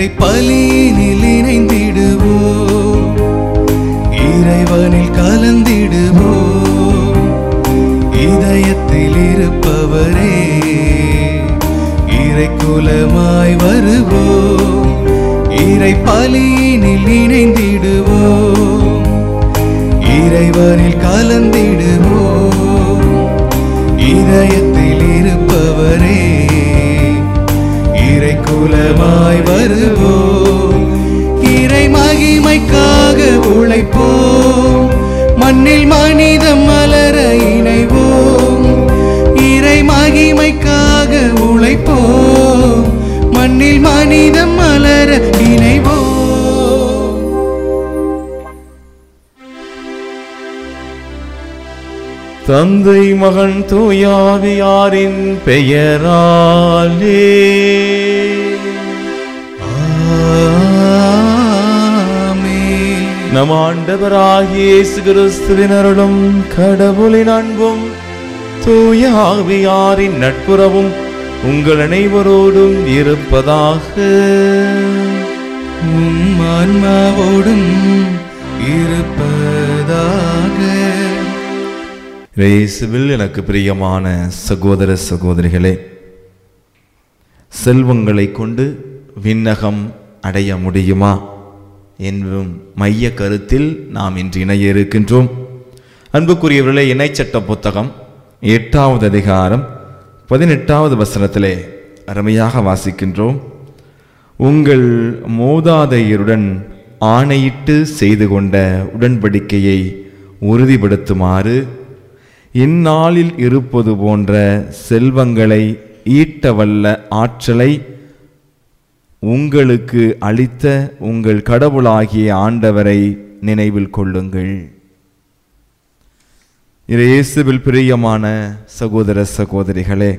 இறை பலியினில் இணைந்திடுவோம் இறைவனில் கலந்திடுவோம் இதயத்தில் இருப்பவரே இறை குலமாய் வருவோம் இறை பலியினில் இணைந்திடுவோம் இறைவனில் கலந்திடுவோம் இதயத்தில் இருப்பவரே இறை குலமாய் வருவோம் இறை மகிமைக்காக உழைப்போம் மண்ணில் மனிதம் மலர இணைவோம் இறை மகிமைக்காக உழைப்போம் மண்ணில் மனிதம் மலர இணைவோம் தந்தை மகன் தூயாவியாரின் பெயராலே ஆமென். நம் ஆண்டவராகிய இயேசு கிறிஸ்துவின் அருளும் கடவுளின் அன்பும் தூய ஆவியாரின் நட்புறவும் உங்கள் அனைவரோடும் இருப்பதாக உம் ஆன்மாவோடும் இருப்பதாக இயேசுவில் எனக்கு பிரியமான சகோதர சகோதரிகளே செல்வங்களை கொண்டு விண்ணகம் அடைய முடியுமா என்பதும் மைய கருத்தில் நாம் இன்று இணைய இருக்கின்றோம் அன்புக்குரியவர்களே இணைச்சட்ட புத்தகம் எட்டாவது அதிகாரம் பதினெட்டாவது வசனத்திலே அருமையாக வாசிக்கின்றோம் உங்கள் மூதாதையருடன் ஆணையிட்டு செய்து கொண்ட உடன்படிக்கையை உறுதிப்படுத்துமாறு இந்நாளில் இருப்பது போன்ற செல்வங்களை ஈட்டவல்ல ஆற்றலை உங்களுக்கு அளித்த உங்கள் கடவுளாகிய ஆண்டவரை நினைவில் கொள்ளுங்கள் இது இயேசுவில் பிரியமான சகோதர சகோதரிகளே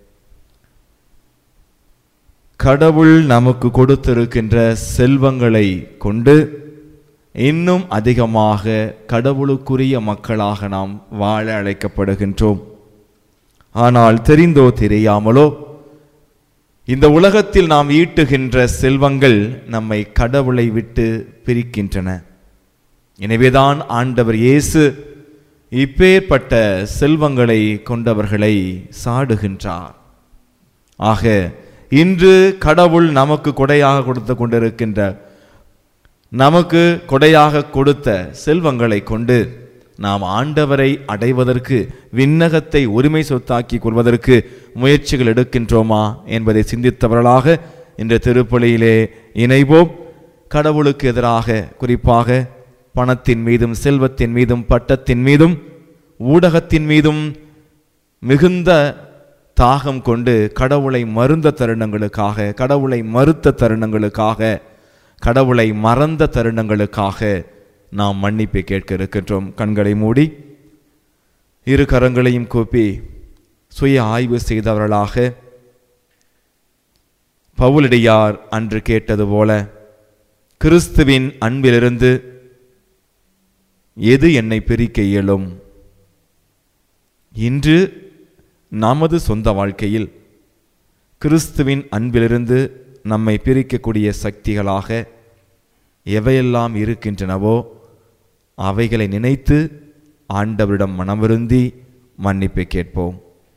கடவுள் நமக்கு கொடுத்திருக்கின்ற செல்வங்களை கொண்டு இன்னும் அதிகமாக கடவுளுக்குரிய மக்களாக நாம் வாழ அழைக்கப்படுகின்றோம் ஆனால் தெரிந்தோ தெரியாமலோ இந்த உலகத்தில் நாம் ஈட்டுகின்ற செல்வங்கள் நம்மை கடவுளை விட்டு பிரிக்கின்றன எனவேதான் ஆண்டவர் இயேசு இப்பேற்பட்ட செல்வங்களை கொண்டவர்களை சாடுகின்றார் ஆக இன்று கடவுள் நமக்கு கொடையாக கொடுத்து கொண்டிருக்கின்ற நமக்கு கொடையாக கொடுத்த செல்வங்களை கொண்டு நாம் ஆண்டவரை அடைவதற்கு விண்ணகத்தை உரிமை சொத்தாக்கி கொள்வதற்கு முயற்சிகள் எடுக்கின்றோமா என்பதை சிந்தித்தவர்களாக இந்த திருப்பலியிலே இணைவோம் கடவுளுக்கு எதிராக குறிப்பாக பணத்தின் மீதும் செல்வத்தின் மீதும் பட்டத்தின் மீதும் ஊடகத்தின் மீதும் மிகுந்த தாகம் கொண்டு கடவுளை மருந்த தருணங்களுக்காக கடவுளை மறுத்த தருணங்களுக்காக கடவுளை மறந்த தருணங்களுக்காக நாம் மன்னிப்பை கேட்க இருக்கின்றோம் கண்களை மூடி இரு கரங்களையும் கூப்பி சுய ஆய்வு செய்தவர்களாக பவுலடியார் அன்று கேட்டது போல கிறிஸ்துவின் அன்பிலிருந்து எது என்னை பிரிக்க இயலும் இன்று நமது சொந்த வாழ்க்கையில் கிறிஸ்துவின் அன்பிலிருந்து நம்மை பிரிக்கக்கூடிய சக்திகளாக எவையெல்லாம் இருக்கின்றனவோ அவைகளை நினைத்து ஆண்டவரிடம் மனமிருந்தி மன்னிப்பை கேட்போம்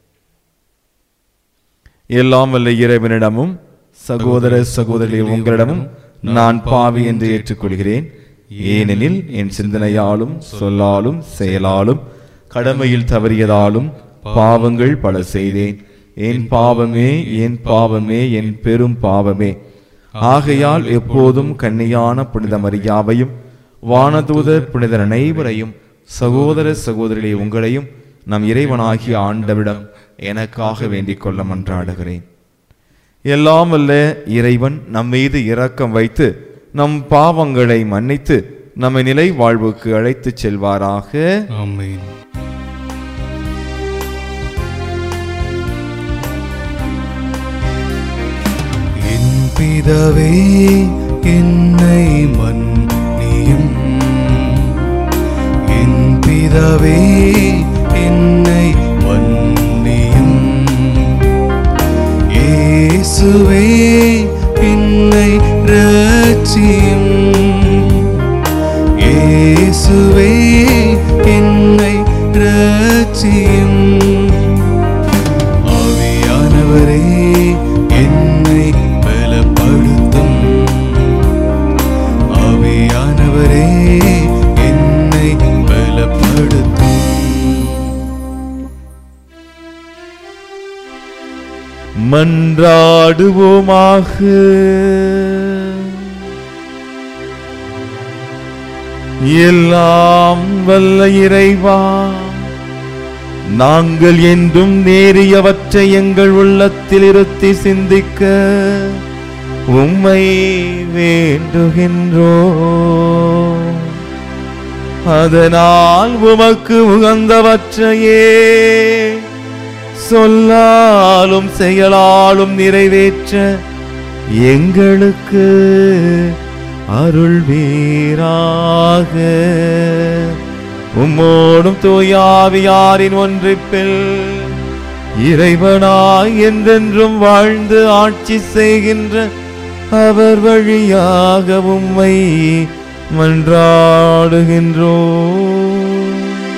எல்லாம் வல்ல இறைவனிடமும் சகோதர சகோதரிகள் உங்களிடமும் நான் பாவி என்று ஏற்றுக்கொள்கிறேன் ஏனெனில் என் சிந்தனையாலும் சொல்லாலும் செயலாலும் கடமையில் தவறியதாலும் பாவங்கள் பல செய்தேன் என் பாவமே என் பாவமே என் பெரும் பாவமே ஆகையால் எப்போதும் கன்னியான புனித மரியாவையும் வானதூதர் புனிதர் அனைவரையும் சகோதர சகோதரிகளை உங்களையும் நம் இறைவனாகிய ஆண்டவிடம் எனக்காக வேண்டிக் கொள்ள மன்றாடுகிறேன் எல்லாம் வல்ல இறைவன் நம் மீது இரக்கம் வைத்து நம் பாவங்களை மன்னித்து நம்மை நிலை வாழ்வுக்கு அழைத்துச் செல்வாராக ஆமென் என் பிதாவே என்னை மன்னியும் என் பிதாவே என்னை மன்னியும் இயேசுவே என்னை இயேசுவே என்னை ரட்சியும் ஆவியானவரே என்னை பலப்படுத்தும் ஆவியானவரே என்னை பலப்படுத்தும் மன்றாடுவோமாக எல்லாம் வல்ல இறைவா நாங்கள் என்றும் நேரியவற்றை எங்கள் உள்ளத்தில் இருத்தி சிந்திக்க உம்மை வேண்டுகின்றோ அதனால் உமக்கு உகந்தவற்றையே சொல்லாலும் செயலாலும் நிறைவேற்ற எங்களுக்கு அருள் வீராக உம்மோடும் தூயாவியாரின் ஒன்றிப்பில் இறைவனாய் என்றென்றும் வாழ்ந்து ஆட்சி செய்கின்ற அவர் வழியாக உம்மை மன்றாடுகின்றோம்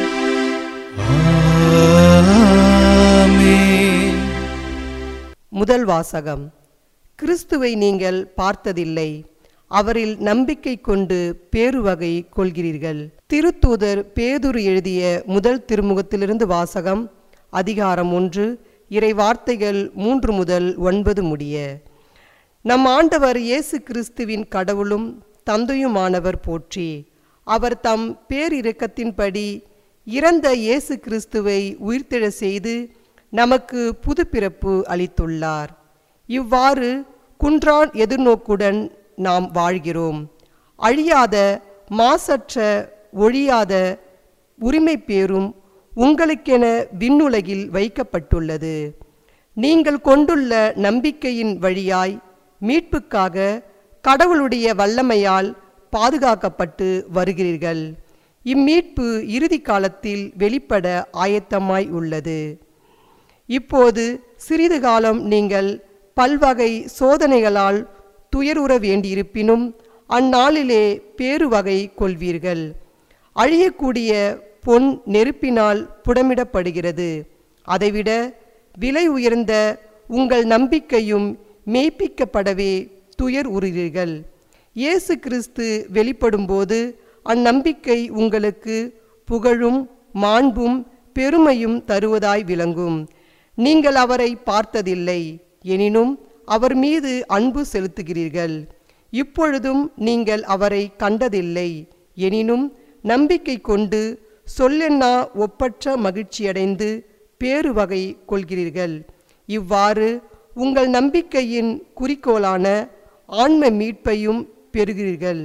ஆமென் முதல் வாசகம் கிறிஸ்துவை நீங்கள் பார்த்ததில்லை அவரில் நம்பிக்கை கொண்டு பேருவகை கொள்கிறீர்கள் திருத்தூதர் பேதுரு எழுதிய முதல் திருமுகத்திலிருந்து வாசகம் அதிகாரம் ஒன்று இறை வார்த்தைகள் மூன்று முதல் ஒன்பது முடிய நம் ஆண்டவர் இயேசு கிறிஸ்துவின் கடவுளும் தந்தையுமானவர் போற்றி அவர் தம் பேரிரக்கத்தின்படி இறந்த இயேசு கிறிஸ்துவை உயிர்த்தெழ செய்து நமக்கு புதுப்பிறப்பு அளித்துள்ளார் இவ்வாறு குன்றான் எதிர்நோக்குடன் நாம் வாழ்கிறோம் அழியாத மாசற்ற ஒழியாத உரிமை பேரும் உங்களுக்கென விண்ணுலகில் வைக்கப்பட்டுள்ளது நீங்கள் கொண்டுள்ள நம்பிக்கையின் வழியாய் மீட்புக்காக கடவுளுடைய வல்லமையால் பாதுகாக்கப்பட்டு வருகிறீர்கள் இம்மீட்பு இறுதி காலத்தில் வெளிப்பட ஆயத்தமாய் உள்ளது இப்போது சிறிது காலம் நீங்கள் பல்வகை சோதனைகளால் துயருற வேண்டியிருப்பினும் அந்நாளிலே பேருவகை கொள்வீர்கள் அழியக்கூடிய பொன் நெருப்பினால் புடமிடப்படுகிறது அதைவிட விலை உயர்ந்த உங்கள் நம்பிக்கையும் மெய்ப்பிக்கப்படவே துயர் உறுகிறீர்கள் இயேசு கிறிஸ்து வெளிப்படும்போது அந்நம்பிக்கை உங்களுக்கு புகழும் மாண்பும் பெருமையும் தருவதாய் விளங்கும் நீங்கள் அவரை பார்த்ததில்லை எனினும் அவர் மீது அன்பு செலுத்துகிறீர்கள் இப்பொழுதும் நீங்கள் அவரை கண்டதில்லை எனினும் நம்பிக்கை கொண்டு சொல்லென்னா ஒப்பற்ற மகிழ்ச்சியடைந்து பேருவகை கொள்கிறீர்கள் இவ்வாறு உங்கள் நம்பிக்கையின் குறிக்கோளான ஆன்ம மீட்பையும் பெறுகிறீர்கள்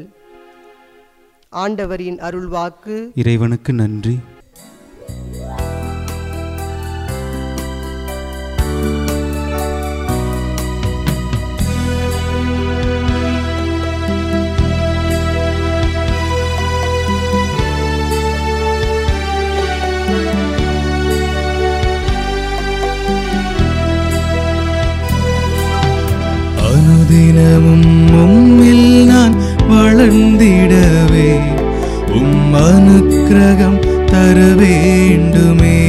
ஆண்டவரின் அருள்வாக்கு இறைவனுக்கு நன்றி அனுதினமும் உம்மில் நான் வளர்ந்திடவே உம் அனுக்கிரகம் தர வேண்டுமே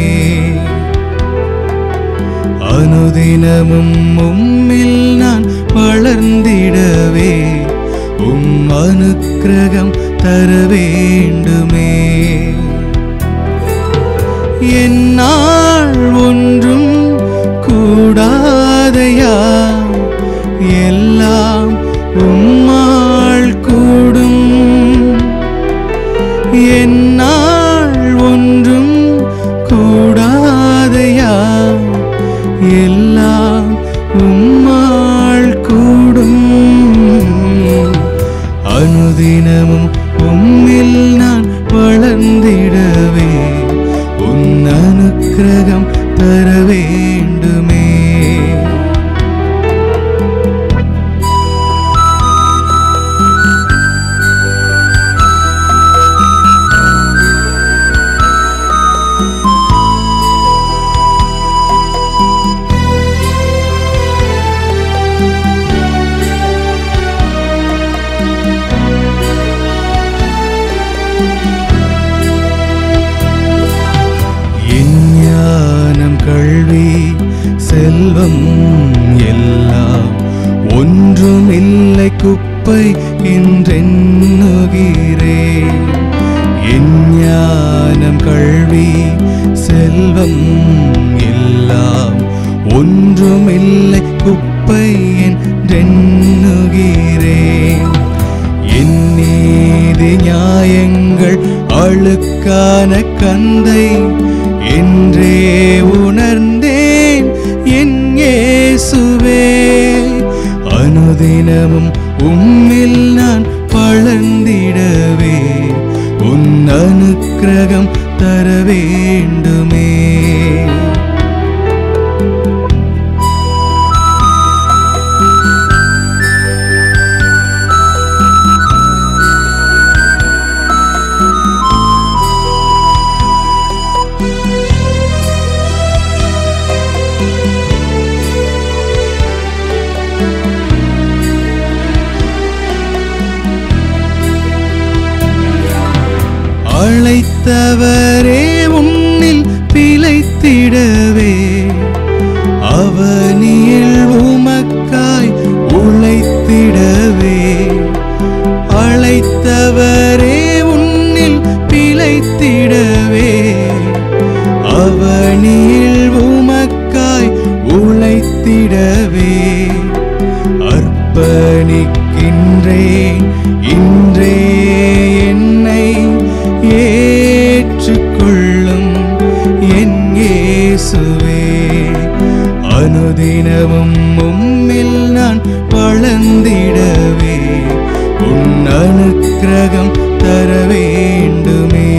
அனுதினமும் உம்மில் நான் வளர்ந்திடவே உம் அனுக்கிரகம் தர வேண்டுமே என்னால் ஒன்றும் கூடாதையா எல்லாம் உம்மாள் கூடும் என்னால் ஒன்றும் கூடாதையா எல்லாம் உம்மாள் கூடும் அனுதினமும் உம்மில் நான் வளர்ந்திடவே உன் அனுக்கிரகம் தர வேண்டுமே கல்வி செல்வம் எல்லாம் ஒன்றும் இல்லை குப்பை என்றெண்ணுகிறேன் என் ஞானம் கல்வி செல்வம் எல்லாம் ஒன்றும் இல்லை குப்பை என்றெண்ணுகிறேன் என் நீதி நியாயங்கள் அழுக்கான கந்தை என்றே உணர்ந்தேன் என் இயேசுவே அனுதினமும் உம்மில் நான் பழந்திடவே உன் அனுக்கிரகம் தர வேண்டுமே அழைத்தவரே உன்னில் பிழைத்திடவே அவனியில் உமக்காய் உழைத்திடவே அழைத்தவரே உன்னில் பிழைத்திடவே அவனியில் உமக்காய் உழைத்திடவே அர்ப்பணிக்கின்றேன் இன்றே என்னை ஏற்றுக்கொள்ளும் என் இயேசுவே அனுதினமும் உம்மில் நான் வளர்ந்திடவே உன் அனுக்கிரகம் தர வேண்டுமே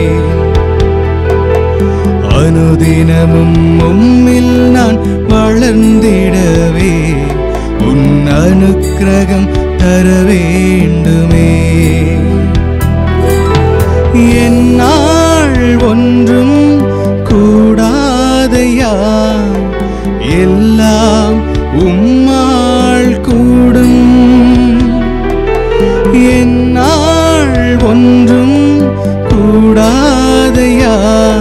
அனுதினமும் உம்மில் நான் வளர்ந்திடவே உன் அனுக்கிரகம் தர வேண்டுமே என்னால் ஒன்றும் கூடாதையா எல்லாம் உம்மாள் கூடும் என்னால் ஒன்றும் கூடாதையா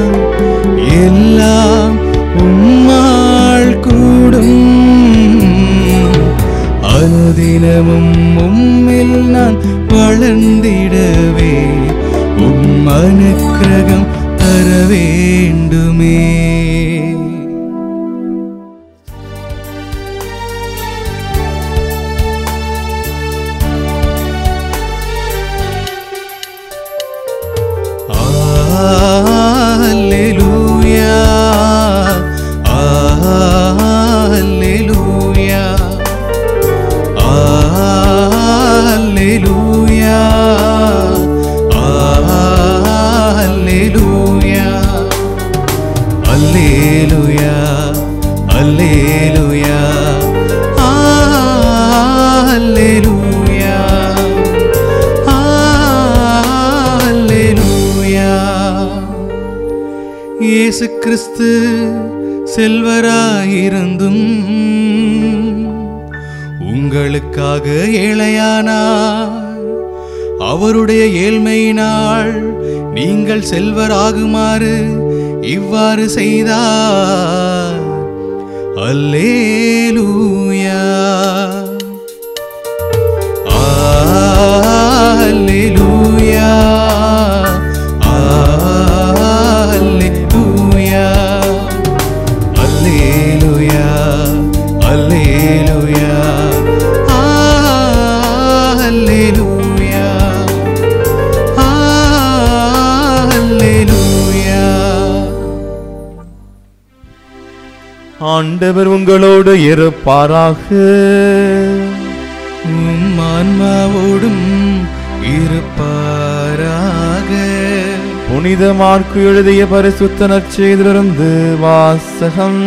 எல்லாம் உம்மாள் கூடும் அனுதினமும் உம்மில் நான் வளர்ந்திடவே உம் அனுக்கிரகம் தர வேண்டுமே Alleluia. Alleluia. Alleluia. Alleluia. Alleluia. Alleluia. Alleluia. அல்லேலூயா இயேசு கிறிஸ்து செல்வராயிருந்தும் உங்களுக்காக ஏழையானார் அவருடைய ஏழ்மையினால் நீங்கள் செல்வராகுமாறு இவ்வாறு செய்தார் அல்லேலூயா Alleluia. Alleluia. Alleluia. Alleluia. Alleluia. Alleluia. ஆண்டவர் உங்களோடு இருப்பாராக உம் ஆன்மாவோடும் இருப்பாராக புனித மார்க்கு எழுதிய பரிசுத்த நற்செய்திலிருந்து வாசகம்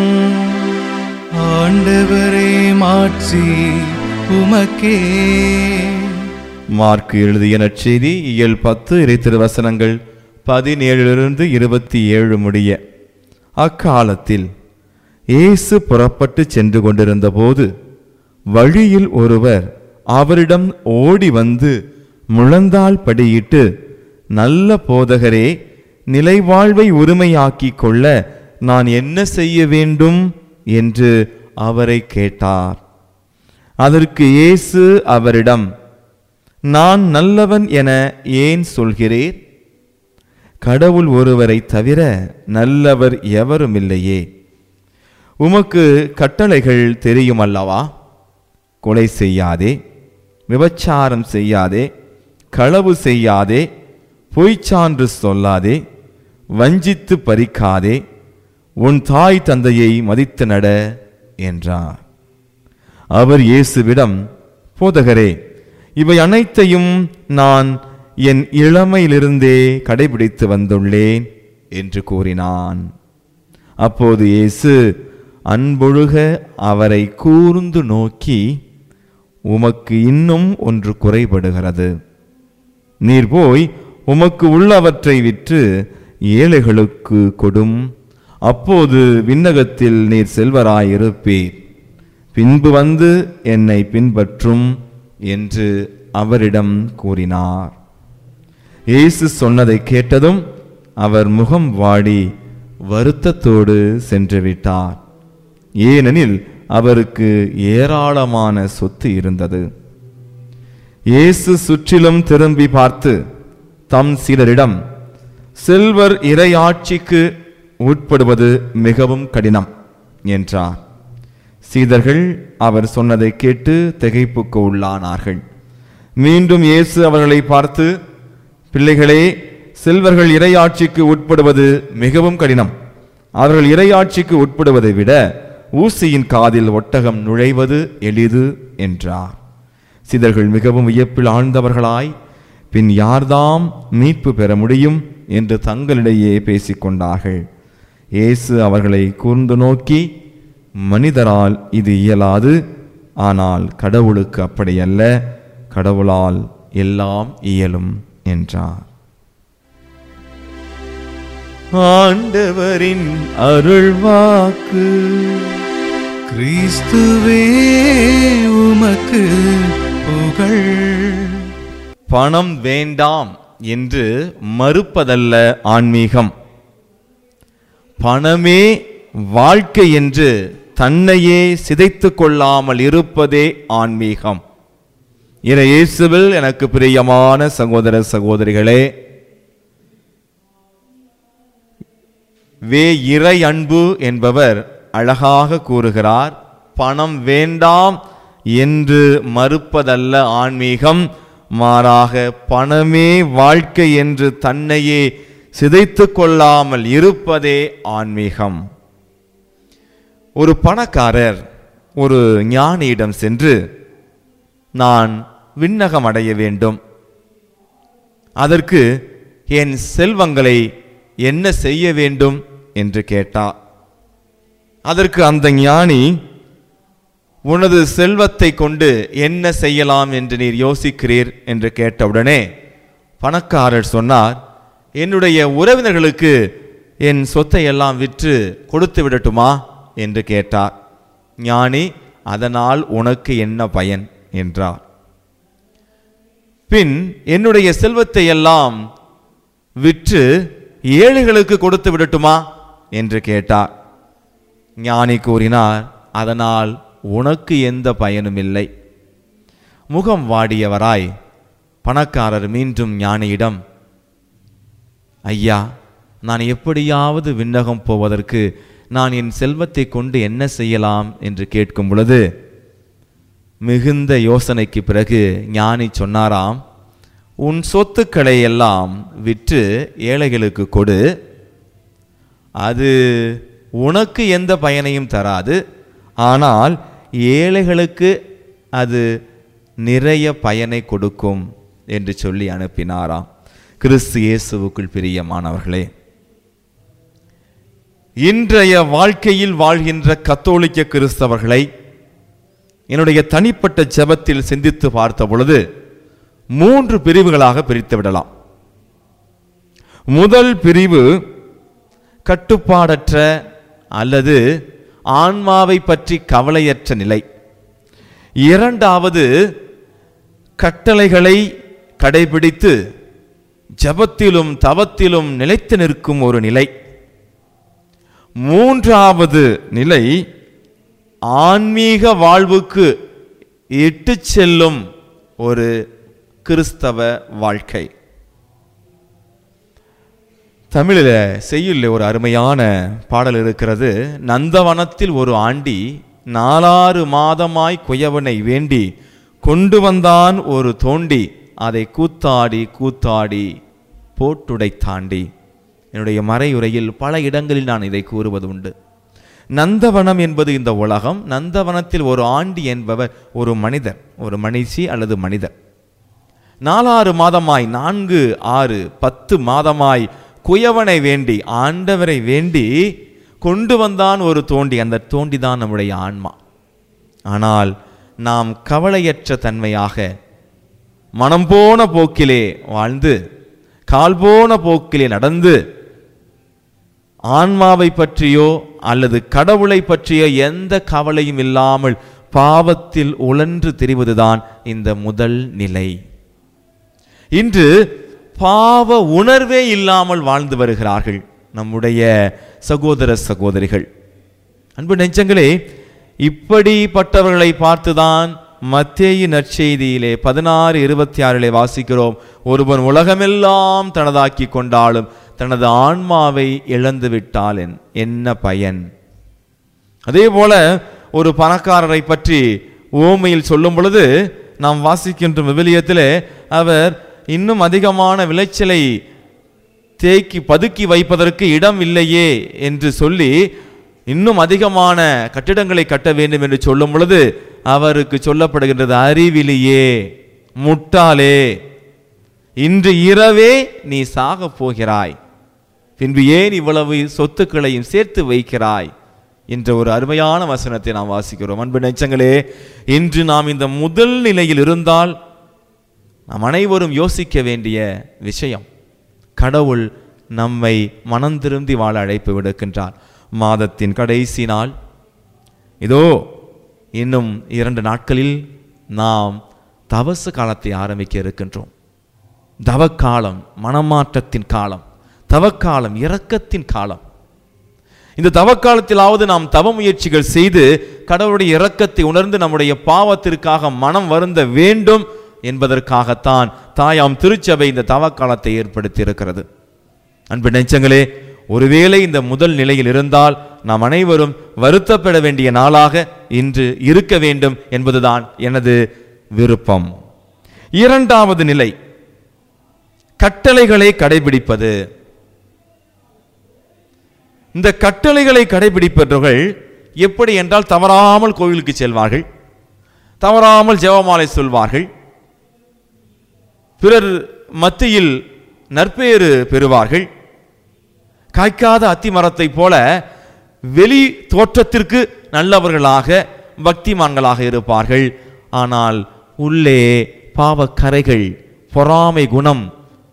ஆண்டவரே மாட்சி உமக்கே மார்க்கு எழுதிய நற்செய்தி இயல் பத்து இறைத்திரு வசனங்கள் பதினேழிலிருந்து இருபத்தி ஏழு முடிய அக்காலத்தில் இயேசு புறப்பட்டு சென்று கொண்டிருந்த போது வழியில் ஒருவர் அவரிடம் ஓடி வந்து முழந்தாள் படியிட்டு நல்ல போதகரே நிலைவாழ்வை உரிமையாக்கிக் கொள்ள நான் என்ன செய்ய வேண்டும் என்று அவரை கேட்டார் அதற்கு இயேசு அவரிடம் நான் நல்லவன் என ஏன் சொல்கிறேன் கடவுள் ஒருவரை தவிர நல்லவர் எவரும் இல்லையே உமக்கு கட்டளைகள் தெரியும் அல்லவா கொலை செய்யாதே விபச்சாரம் செய்யாதே களவு செய்யாதே பொய்ச்சான்று சொல்லாதே வஞ்சித்து பறிக்காதே உன் தாய் தந்தையை மதித்து நட என்றார் அவர் இயேசுவிடம் போதகரே இவை அனைத்தையும் நான் என் இளமையிலிருந்தே கடைபிடித்து வந்துள்ளேன் என்று கூறினான் அப்போது இயேசு அன்பொழுக அவரை கூர்ந்து நோக்கி உமக்கு இன்னும் ஒன்று குறைபடுகிறது நீர் போய் உமக்கு உள்ளவற்றை விற்று ஏழைகளுக்கு கொடும் அப்போது விண்ணகத்தில் நீர் செல்வராயிருப்பீர் பின்பு வந்து என்னை பின்பற்றும் என்று அவரிடம் கூறினார் இயேசு சொன்னதை கேட்டதும் அவர் முகம் வாடி வருத்தத்தோடு சென்று விட்டார் ஏனெனில் அவருக்கு ஏராளமான சொத்து இருந்தது இயேசு சுற்றிலும் திரும்பி பார்த்து தம் சீடரிடம் செல்வர் இறையாட்சிக்கு உட்படுவது மிகவும் கடினம் என்றார் சீடர்கள் அவர் சொன்னதை கேட்டு திகைப்புக்கு உள்ளானார்கள் மீண்டும் இயேசு அவர்களை பார்த்து பிள்ளைகளே செல்வர்கள் இறையாட்சிக்கு உட்படுவது மிகவும் கடினம் அவர்கள் இறையாட்சிக்கு உட்படுவதை விட ஊசியின் காதில் ஒட்டகம் நுழைவது எளிது என்றார் சிதர்கள் மிகவும் வியப்பில் ஆழ்ந்தவர்களாய் பின் யார்தாம் மீட்பு பெற முடியும் என்று தங்களிடையே பேசிக்கொண்டார்கள் இயேசு அவர்களை கூர்ந்து நோக்கி மனிதரால் இது இயலாது ஆனால் கடவுளுக்கு அப்படியல்ல கடவுளால் எல்லாம் இயலும் என்றார் ஆண்டவரின் அருள்வாக்கு கிறிஸ்துவே உமக்கு புகழ் பணம் வேண்டாம் என்று மறுப்பதல்ல ஆன்மீகம் பணமே வாழ்க்கை என்று தன்னையே சிதைத்துக் கொள்ளாமல் இருப்பதே ஆன்மீகம் இறை இயேசுவில் எனக்கு பிரியமான சகோதர சகோதரிகளே வே இறை அன்பு என்பவர் அழகாக கூறுகிறார் பணம் வேண்டாம் என்று மறுப்பதல்ல ஆன்மீகம் மாறாக பணமே வாழ்க்கை என்று தன்னையே சிதைத்துக் கொள்ளாமல் இருப்பதே ஆன்மீகம் ஒரு பணக்காரர் ஒரு ஞானியிடம் சென்று நான் விண்ணகம் அடைய வேண்டும் அதற்கு என் செல்வங்களை என்ன செய்ய வேண்டும் என்று கேட்டார் அதற்கு அந்த ஞானி உனது செல்வத்தை கொண்டு என்ன செய்யலாம் என்று நீர் யோசிக்கிறீர் என்று கேட்டவுடனே பணக்காரர் சொன்னார் என்னுடைய உறவினர்களுக்கு என் சொத்தை எல்லாம் விற்று கொடுத்து விடட்டுமா என்று கேட்டார் ஞானி அதனால் உனக்கு என்ன பயன் என்றார் பின் என்னுடைய செல்வத்தை எல்லாம் விற்று ஏழைகளுக்கு கொடுத்து விடட்டுமா என்று கேட்டார் ஞானி கூறினார் அதனால் உனக்கு எந்த பயனும் இல்லை முகம் வாடியவராய் பணக்காரர் மீண்டும் ஞானியிடம் ஐயா நான் எப்படியாவது விண்ணகம் போவதற்கு நான் என் செல்வத்தை கொண்டு என்ன செய்யலாம் என்று கேட்கும் பொழுது மிகுந்த யோசனைக்கு பிறகு ஞானி சொன்னாராம் உன் சொத்துக்களை எல்லாம் விற்று ஏழைகளுக்கு கொடு அது உனக்கு எந்த பயனையும் தராது ஆனால் ஏழைகளுக்கு அது நிறைய பயனை கொடுக்கும் என்று சொல்லி அனுப்பினாராம் கிறிஸ்து இயேசுவுக்குள் பிரியமானவர்களே இன்றைய வாழ்க்கையில் வாழ்கின்ற கத்தோலிக்க கிறிஸ்தவர்களை என்னுடைய தனிப்பட்ட ஜெபத்தில் சிந்தித்து பார்த்த பொழுது மூன்று பிரிவுகளாக பிரித்து விடலாம் முதல் பிரிவு கட்டுப்பாடற்ற அல்லது ஆன்மாவை பற்றி கவலையற்ற நிலை இரண்டாவது கட்டளைகளை கடைபிடித்து ஜபத்திலும் தவத்திலும் நிலைத்து நிற்கும் ஒரு நிலை மூன்றாவது நிலை ஆன்மீக வாழ்வுக்கு இட்டு செல்லும் ஒரு கிறிஸ்தவ வாழ்க்கை தமிழில் செய்யுள்ள ஒரு அருமையான பாடல் இருக்கிறது நந்தவனத்தில் ஒரு ஆண்டி நாலாறு மாதமாய் குயவனை வேண்டி கொண்டு வந்தான் ஒரு தோண்டி அதை கூத்தாடி கூத்தாடி போட்டுடை தாண்டி என்னுடைய மறையுரையில் பல இடங்களில் நான் இதை கூறுவது உண்டு நந்தவனம் என்பது இந்த உலகம் நந்தவனத்தில் ஒரு ஆண்டி என்பவர் ஒரு மனிதர் ஒரு மனிஷி அல்லது மனிதர் நாலாறு மாதமாய் நான்கு ஆறு பத்து மாதமாய் குயவனை வேண்டி ஆண்டவரை வேண்டி கொண்டு வந்தான் ஒரு தோண்டி அந்த தோண்டி தான் நம்முடைய ஆன்மா ஆனால் நாம் கவலையற்ற தன்மையாக மனம் போன போக்கிலே வாழ்ந்து கால் போன போக்கிலே நடந்து ஆன்மாவை பற்றியோ அல்லது கடவுளை பற்றிய எந்த கவலையும் இல்லாமல் பாவத்தில் உழன்று திரிவதுதான் இந்த முதல் நிலை இன்று பாவ உணர்வே இல்லாமல் வாழ்ந்து வருகிறார்கள் நம்முடைய சகோதர சகோதரிகள் அன்பு நெஞ்சங்களே இப்படிப்பட்டவர்களை பார்த்துதான் மத்தேயு நற்செய்தியிலே பதினாறு இருபத்தி ஆறிலே வாசிக்கிறோம் ஒருவன் உலகமெல்லாம் தனதாக்கி கொண்டாலும் தனது ஆன்மாவை இழந்து விட்டால் என்- என்ன பயன் அதே போல ஒரு பணக்காரரை பற்றி ஓமையில் சொல்லும் பொழுது நாம் வாசிக்கின்ற விவிலியத்திலே அவர் இன்னும் அதிகமான விளைச்சலை தேக்கி பதுக்கி வைப்பதற்கு இடம் இல்லையே என்று சொல்லி இன்னும் அதிகமான கட்டிடங்களை கட்ட வேண்டும் என்று சொல்லும் பொழுது அவருக்கு சொல்லப்படுகின்றது அறிவிலியே முட்டாளே இன்று இரவே நீ சாகப் போகிறாய் பின்பு ஏன் இவ்வளவு சொத்துக்களையும் சேர்த்து வைக்கிறாய் என்ற ஒரு அருமையான வசனத்தை நாம் வாசிக்கிறோம் அன்பு நெச்சங்களே இன்று நாம் இந்த முதல் நிலையில் இருந்தால் நாம் அனைவரும் யோசிக்க வேண்டிய விஷயம் கடவுள் நம்மை மனம் திருந்தி வாழ அழைப்பு விடுக்கின்றார் மாதத்தின் கடைசி நாள் இதோ இன்னும் இரண்டு நாட்களில் நாம் தவசு காலத்தை ஆரம்பிக்க இருக்கின்றோம் தவக்காலம் மனமாற்றத்தின் காலம் தவக்காலம் இரக்கத்தின் காலம் இந்த தவக்காலத்திலாவது நாம் தவ முயற்சிகள் செய்து கடவுளுடைய இரக்கத்தை உணர்ந்து நம்முடைய பாவத்திற்காக மனம் வருந்த வேண்டும் என்பதற்காகத்தான் தாயாம் திருச்சபை இந்த தவக்காலத்தை ஏற்படுத்தி இருக்கிறது அன்பு நெஞ்சங்களே ஒருவேளை இந்த முதல் நிலையில் இருந்தால் நாம் அனைவரும் வருத்தப்பட வேண்டிய நாளாக இன்று இருக்க வேண்டும் என்பதுதான் எனது விருப்பம் இரண்டாவது நிலை கட்டளைகளை கடைபிடிப்பது இந்த கட்டளைகளை கடைபிடிப்பவர்கள் எப்படி என்றால் தவறாமல் கோவிலுக்கு செல்வார்கள் தவறாமல் ஜெபமாலை சொல்வார்கள் பிறர் மத்தியில் நற்பெயரு பெறுவார்கள் காய்க்காத அத்தி மரத்தைப் போல வெளி தோற்றத்திற்கு நல்லவர்களாக பக்திமான்களாக இருப்பார்கள் ஆனால் உள்ளே பாவக்கரைகள் பொறாமை குணம்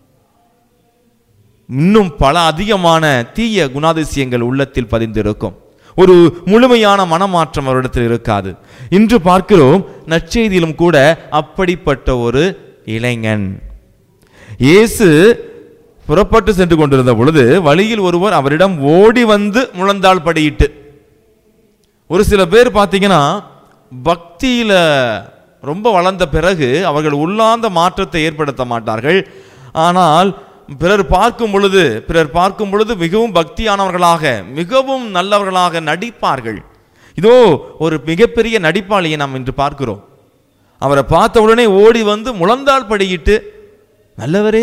இன்னும் பல அதிகமான தீய குணாதிசயங்கள் உள்ளத்தில் பதிந்திருக்கும் ஒரு முழுமையான மனமாற்றம் அவரிடத்தில் இருக்காது இன்று பார்க்கிறோம் நற்செய்தியிலும் கூட அப்படிப்பட்ட ஒரு இளைஞன் இயேசு புறப்பட்டு சென்று கொண்டிருந்த பொழுது வழியில் ஒருவர் அவரிடம் ஓடி வந்து முழந்தாள் படியிட்டு ஒரு சில பேர் பார்த்தீங்கன்னா பக்தியில ரொம்ப வளர்ந்த பிறகு அவர்கள் உள்ளார்ந்த மாற்றத்தை ஏற்படுத்த மாட்டார்கள் ஆனால் பிறர் பார்க்கும் பொழுது பிறர் பார்க்கும் பொழுது மிகவும் பக்தியானவர்களாக மிகவும் நல்லவர்களாக நடிப்பார்கள் இதோ ஒரு மிகப்பெரிய நடிப்பாளியை நாம் இன்று பார்க்கிறோம் அவரை பார்த்த உடனே ஓடி வந்து முழந்தாள் படியிட்டு நல்லவரே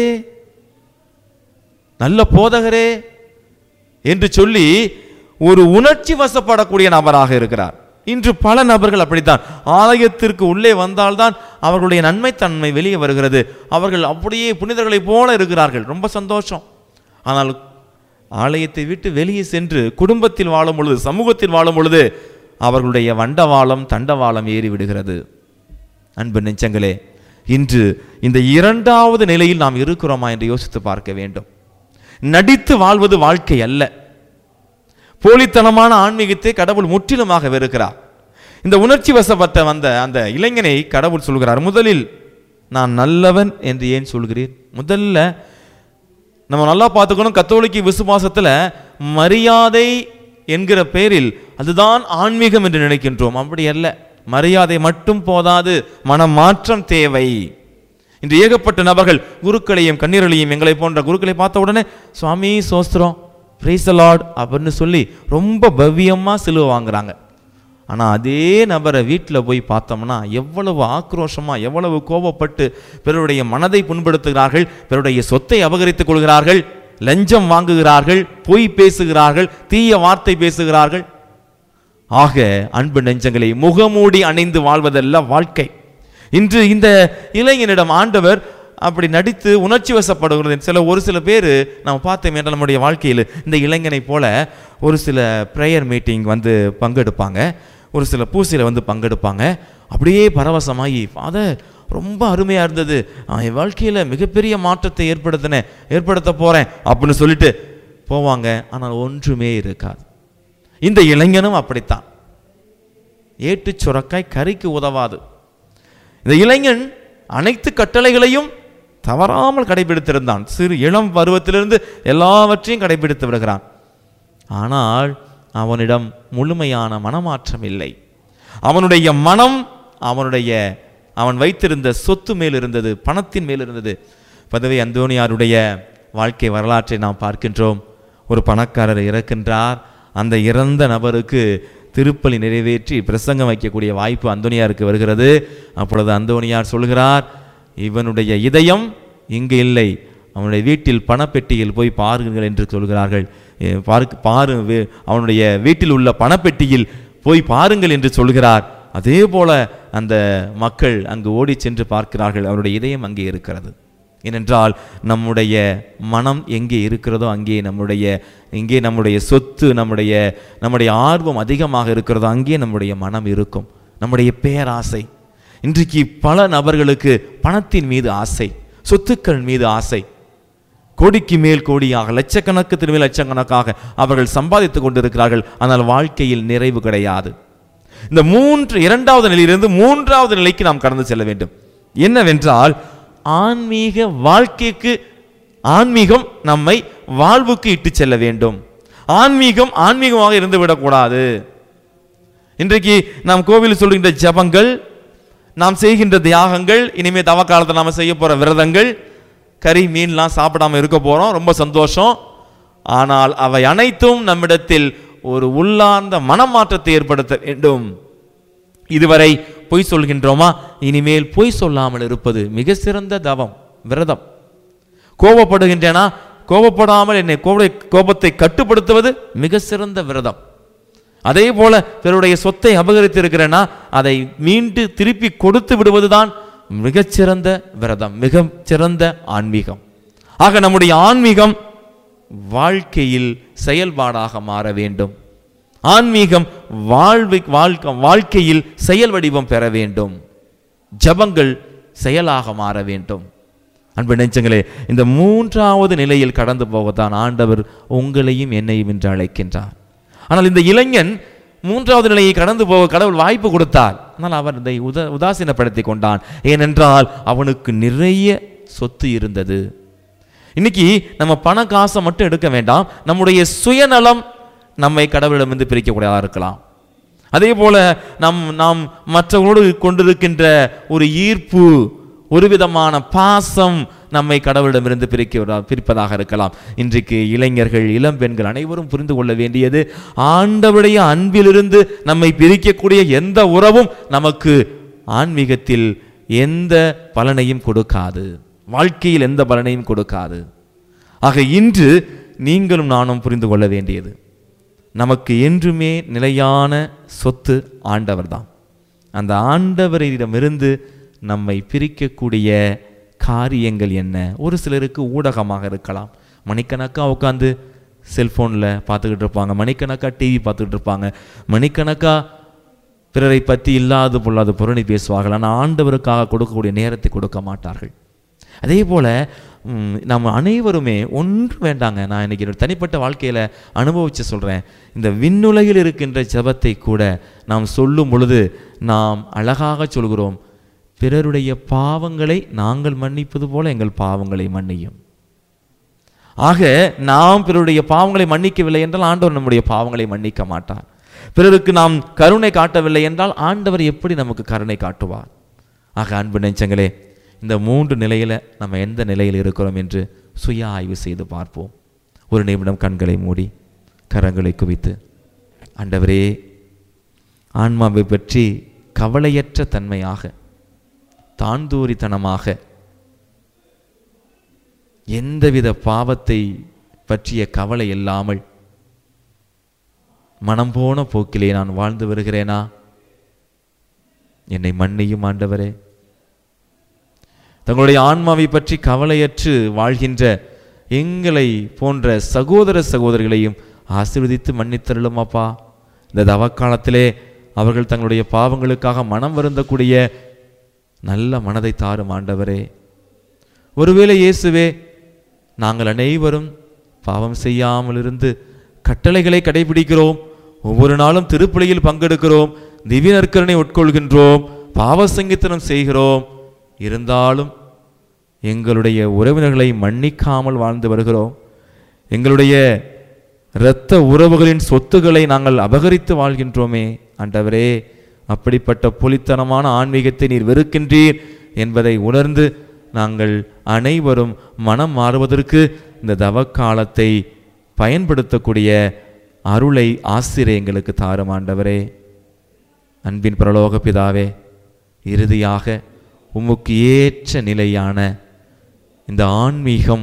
நல்ல போதகரே என்று சொல்லி ஒரு உணர்ச்சி வசப்படக்கூடிய நபராக இருக்கிறார் இன்று பல நபர்கள் அப்படித்தான் ஆலயத்திற்கு உள்ளே வந்தால்தான் அவர்களுடைய நன்மைத்தன்மை வெளியே வருகிறது அவர்கள் அப்படியே புனிதர்களைப் போல இருக்கிறார்கள் ரொம்ப சந்தோஷம் ஆனால் ஆலயத்தை விட்டு வெளியே சென்று குடும்பத்தில் வாழும் பொழுது சமூகத்தில் வாழும் பொழுது அவர்களுடைய வண்டவாளம் தண்டவாளம் ஏறி விடுகிறது அன்பு நெஞ்சங்களே இன்று இந்த இரண்டாவது நிலையில் நாம் இருக்கிறோமா என்று யோசித்து பார்க்க வேண்டும் நடித்து வாழ்வது வாழ்க்கை அல்ல போலித்தனமான ஆன்மீகத்தை கடவுள் முற்றிலுமாக வெறுக்கிறார் இந்த உணர்ச்சி வசப்பட்ட வந்த அந்த இளைஞனை கடவுள் சொல்கிறார் முதலில் நான் நல்லவன் என்று ஏன் சொல்கிறீர் முதல்ல நம்ம நல்லா பார்த்துக்கணும் கத்தோலிக்க விசுவாசத்தில் மரியாதை என்கிற பெயரில் அதுதான் ஆன்மீகம் என்று நினைக்கின்றோம் அப்படி அல்ல மரியாதை மட்டும் போதாது மனமாற்றம் தேவை இன்று ஏகப்பட்ட நபர்கள் குருக்களையும் கண்ணீர்களையும் எங்களை போன்ற குருக்களை பார்த்த உடனே சுவாமி சோஸ்திரம் பிரைஸ் லார்ட் அப்படின்னு சொல்லி ரொம்ப பவ்யமாக சிலுவை வாங்குறாங்க ஆனால் அதே நபரை வீட்டில் போய் பார்த்தோம்னா எவ்வளவு ஆக்ரோஷமாக எவ்வளவு கோபப்பட்டு பிறருடைய மனதை புண்படுத்துகிறார்கள் பிறருடைய சொத்தை அபகரித்துக் கொள்கிறார்கள் லஞ்சம் வாங்குகிறார்கள் பொய் பேசுகிறார்கள் தீய வார்த்தை பேசுகிறார்கள் ஆக அன்பு நெஞ்சங்களை முகமூடி அணிந்து வாழ்வதல்ல வாழ்க்கை இன்று இந்த இளைஞனிடம் ஆண்டவர் அப்படி நடித்து உணர்ச்சி வசப்படுகிறது சில ஒரு சில பேர் நம்ம பார்த்தோம் என்ற நம்முடைய வாழ்க்கையில் இந்த இளைஞனை போல ஒரு சில ப்ரேயர் மீட்டிங் வந்து பங்கெடுப்பாங்க ஒரு சில பூசையில் வந்து பங்கெடுப்பாங்க அப்படியே பரவசமாகி ஃபாதர் ரொம்ப அருமையாக இருந்தது நான் என் வாழ்க்கையில் மிகப்பெரிய மாற்றத்தை ஏற்படுத்தினேன் ஏற்படுத்த போகிறேன் அப்படின்னு சொல்லிட்டு போவாங்க ஆனால் ஒன்றுமே இருக்காது இந்த இளைஞனும் அப்படித்தான் ஏட்டு சுரக்காய் கறிக்கு உதவாது இந்த இளைஞன் அனைத்து கட்டளைகளையும் தவறாமல் கடைபிடித்திருந்தான் சிறு இளம் பருவத்திலிருந்து எல்லாவற்றையும் கடைபிடித்து வருகிறான் ஆனால் அவனிடம் முழுமையான மனமாற்றம் இல்லை அவனுடைய மனம் அவனுடைய அவன் வைத்திருந்த சொத்து மேல் இருந்தது பணத்தின் மேல் இருந்தது பதவி அந்தோனியாருடைய வாழ்க்கை வரலாற்றை நாம் பார்க்கின்றோம் ஒரு பணக்காரர் இறக்கின்றார் அந்த இறந்த நபருக்கு திருப்பலி நிறைவேற்றி பிரசங்கம் வைக்கக்கூடிய வாய்ப்பு அந்தோனியாருக்கு வருகிறது அப்பொழுது அந்தோனியார் சொல்கிறார் இவனுடைய இதயம் இங்கு இல்லை அவனுடைய வீட்டில் பணப்பெட்டியில் போய் பாருங்கள் என்று சொல்கிறார்கள் எ, பார்க்க பாரு வே- அவனுடைய வீட்டில் உள்ள பணப்பெட்டியில் போய் பாருங்கள் என்று சொல்கிறார் அதே போல அந்த மக்கள் அங்கு ஓடி சென்று பார்க்கிறார்கள் அவருடைய இதயம் அங்கே இருக்கிறது ஏனென்றால் நம்முடைய மனம் எங்கே இருக்கிறதோ அங்கே நம்முடைய எங்கே நம்முடைய சொத்து நம்முடைய நம்முடைய ஆர்வம் அதிகமாக இருக்கிறதோ அங்கே நம்முடைய மனம் இருக்கும் நம்முடைய பேராசை இன்றைக்கு பல நபர்களுக்கு பணத்தின் மீது ஆசை சொத்துக்கள் மீது ஆசை கோடிக்கு மேல் கோடியாக லட்சக்கணக்கு மேல் லட்சக்கணக்காக அவர்கள் சம்பாதித்துக் கொண்டிருக்கிறார்கள் ஆனால் வாழ்க்கையில் நிறைவு கிடையாது இந்த மூன்று இரண்டாவது நிலையிலிருந்து மூன்றாவது நிலைக்கு நாம் கடந்து செல்ல வேண்டும் என்னவென்றால் ஆன்மீக வாழ்க்கைக்கு ஆன்மீகம் நம்மை வாழ்வுக்கு இட்டு செல்ல வேண்டும் ஆன்மீகம் ஆன்மீகமாக இருந்து விடக்கூடாது இன்றைக்கு நாம் கோவில் சொல்கின்ற ஜபங்கள் நாம் செய்கின்ற தியாகங்கள் இனிமே தவ காலத்தில் நாம் செய்ய போற விரதங்கள் கறி மீன்லாம் சாப்பிடாம இருக்க போறோம் ரொம்ப சந்தோஷம் ஆனால் அவை அனைத்தும் நம்மிடத்தில் ஒரு உள்ளார்ந்த மனமாற்றத்தை ஏற்படுத்த வேண்டும் இதுவரை பொய் சொல்கின்றோமா இனிமேல் பொய் சொல்லாமல் இருப்பது மிக சிறந்த தவம் விரதம் கோபப்படுகின்றேனா கோபப்படாமல் என்னை கோபத்தை கோபத்தை கட்டுப்படுத்துவது மிக சிறந்த விரதம் அதே போல பிறருடைய சொத்தை அபகரித்திருக்கிறேனா அதை மீண்டு திருப்பி கொடுத்து விடுவதுதான் மிகச்சிறந்த விரதம் மிகச் சிறந்த ஆன்மீகம் ஆக நம்முடைய ஆன்மீகம் வாழ்க்கையில் செயல்பாடாக மாற வேண்டும் ஆன்மீகம் வாழ்வை வாழ்க்கை வாழ்க்கையில் செயல் வடிவம் பெற வேண்டும் ஜபங்கள் செயலாக மாற வேண்டும் அன்பு நெஞ்சங்களே இந்த மூன்றாவது நிலையில் கடந்து போகத்தான் ஆண்டவர் உங்களையும் என்னையும் என்று அழைக்கின்றார் ஆனால் இந்த இளைஞன் மூன்றாவது நிலையை கடந்து போக கடவுள் வாய்ப்பு கொடுத்தார் ஆனால் அவர் இதை உத உதாசீனப்படுத்தி கொண்டான் ஏனென்றால் அவனுக்கு நிறைய சொத்து இருந்தது இன்னைக்கு நம்ம பண காசை மட்டும் எடுக்க வேண்டாம் நம்முடைய சுயநலம் நம்மை கடவுளிடமிருந்து பிரிக்கக்கூடியதாக இருக்கலாம் அதே போல நம் நாம் மற்றவர்களோடு கொண்டிருக்கின்ற ஒரு ஈர்ப்பு ஒரு விதமான பாசம் நம்மை கடவுளிடமிருந்து பிரிக்க பிரிப்பதாக இருக்கலாம் இன்றைக்கு இளைஞர்கள் இளம் பெண்கள் அனைவரும் புரிந்து கொள்ள வேண்டியது ஆண்டவருடைய அன்பிலிருந்து நம்மை பிரிக்கக்கூடிய எந்த உறவும் நமக்கு ஆன்மீகத்தில் எந்த பலனையும் கொடுக்காது வாழ்க்கையில் எந்த பலனையும் கொடுக்காது ஆக இன்று நீங்களும் நானும் புரிந்து கொள்ள வேண்டியது நமக்கு என்றுமே நிலையான சொத்து ஆண்டவர்தான் அந்த ஆண்டவரிடமிருந்து நம்மை பிரிக்கக்கூடிய காரியங்கள் என்ன ஒரு சிலருக்கு ஊடகமாக இருக்கலாம் மணிக்கணக்காக உட்காந்து செல்ஃபோனில் பார்த்துக்கிட்டு இருப்பாங்க மணிக்கணக்காக டிவி பார்த்துக்கிட்டு இருப்பாங்க மணிக்கணக்காக பிறரை பற்றி இல்லாத பொல்லாத புரணி பேசுவார்கள் ஆனால் ஆண்டவருக்காக கொடுக்கக்கூடிய நேரத்தை கொடுக்க மாட்டார்கள் அதே போல் நம்ம அனைவருமே ஒன்றும் வேண்டாங்க நான் இன்னைக்கு என்னோட தனிப்பட்ட வாழ்க்கையில் அனுபவித்து சொல்கிறேன் இந்த விண்ணுலகில் இருக்கின்ற ஜெபத்தை கூட நாம் சொல்லும் பொழுது நாம் அழகாக சொல்கிறோம் பிறருடைய பாவங்களை நாங்கள் மன்னிப்பது போல எங்கள் பாவங்களை மன்னியும் ஆக நாம் பிறருடைய பாவங்களை மன்னிக்கவில்லை என்றால் ஆண்டவர் நம்முடைய பாவங்களை மன்னிக்க மாட்டார் பிறருக்கு நாம் கருணை காட்டவில்லை என்றால் ஆண்டவர் எப்படி நமக்கு கருணை காட்டுவார் ஆக அன்பு நெஞ்சங்களே இந்த மூன்று நிலையில நம்ம எந்த நிலையில் இருக்கிறோம் என்று சுய ஆய்வு செய்து பார்ப்போம் ஒரு நிமிடம் கண்களை மூடி கரங்களை குவித்து ஆண்டவரே ஆன்மாவை பற்றி கவலையற்ற தன்மையாக தாந்தூரித்தனமாக எந்தவித பாவத்தை பற்றிய கவலை இல்லாமல் மனம் போன போக்கிலே நான் வாழ்ந்து வருகிறேனா என்னை மன்னியும் ஆண்டவரே தங்களுடைய ஆன்மாவை பற்றி கவலையற்று வாழ்கின்ற எங்களை போன்ற சகோதர சகோதரிகளையும் ஆசீர்வதித்து மன்னித்தருளும் அப்பா இந்த தவக்காலத்திலே அவர்கள் தங்களுடைய பாவங்களுக்காக மனம் வருந்தக்கூடிய நல்ல மனதை தாரும் ஆண்டவரே ஒருவேளை இயேசுவே நாங்கள் அனைவரும் பாவம் செய்யாமல் இருந்து கட்டளைகளை கடைபிடிக்கிறோம் ஒவ்வொரு நாளும் திருப்பலியில் பங்கெடுக்கிறோம் திவ்ய நற்கரனை உட்கொள்கின்றோம் பாவ சங்கீதனம் செய்கிறோம் இருந்தாலும் எங்களுடைய உறவினர்களை மன்னிக்காமல் வாழ்ந்து வருகிறோம் எங்களுடைய இரத்த உறவுகளின் சொத்துக்களை நாங்கள் அபகரித்து வாழ்கின்றோமே ஆண்டவரே அப்படிப்பட்ட புலித்தனமான ஆன்மீகத்தை நீர் வெறுக்கின்றீர் என்பதை உணர்ந்து நாங்கள் அனைவரும் மனம் மாறுவதற்கு இந்த தவக்காலத்தை பயன்படுத்தக்கூடிய அருளை ஆசிரியர் எங்களுக்கு தாரும் ஆண்டவரே அன்பின் பிரலோக பிதாவே இறுதியாக உமக்கு ஏற்ற நிலையான இந்த ஆன்மீகம்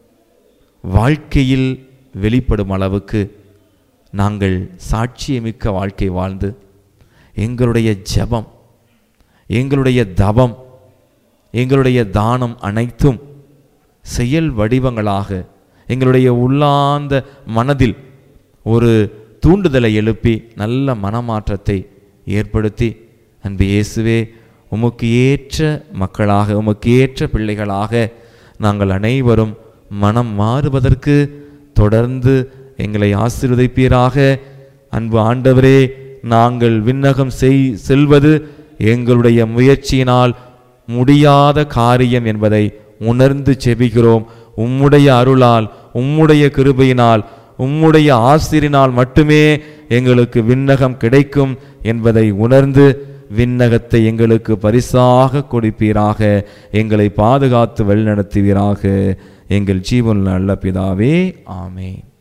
வாழ்க்கையில் வெளிப்படும் அளவுக்கு நாங்கள் சாட்சியமிக்க வாழ்க்கை வாழ்ந்து எங்களுடைய ஜெபம் எங்களுடைய தவம் எங்களுடைய தானம் அனைத்தும் செயல் வடிவங்களாக எங்களுடைய உள்ளார்ந்த மனதில் ஒரு தூண்டுதலை எழுப்பி நல்ல மனமாற்றத்தை ஏற்படுத்தி அன்பு இயேசுவே உமக்கு ஏற்ற மக்களாக உமக்கு ஏற்ற பிள்ளைகளாக நாங்கள் அனைவரும் மனம் மாறுவதற்கு தொடர்ந்து எங்களை ஆசீர்வதிப்பீராக அன்பு ஆண்டவரே நாங்கள் விண்ணகம் செய் செல்வது எங்களுடைய முயற்சியினால் முடியாத காரியம் என்பதை உணர்ந்து செபிக்கிறோம் உம்முடைய அருளால் உம்முடைய கிருபையினால் உம்முடைய ஆசிரினால் மட்டுமே எங்களுக்கு விண்ணகம் கிடைக்கும் என்பதை உணர்ந்து விண்ணகத்தை எங்களுக்கு பரிசாக கொடுப்பீராக எங்களை பாதுகாத்து வழிநடத்துவீராக எங்கள் ஜீவன் நல்ல பிதாவே ஆமென்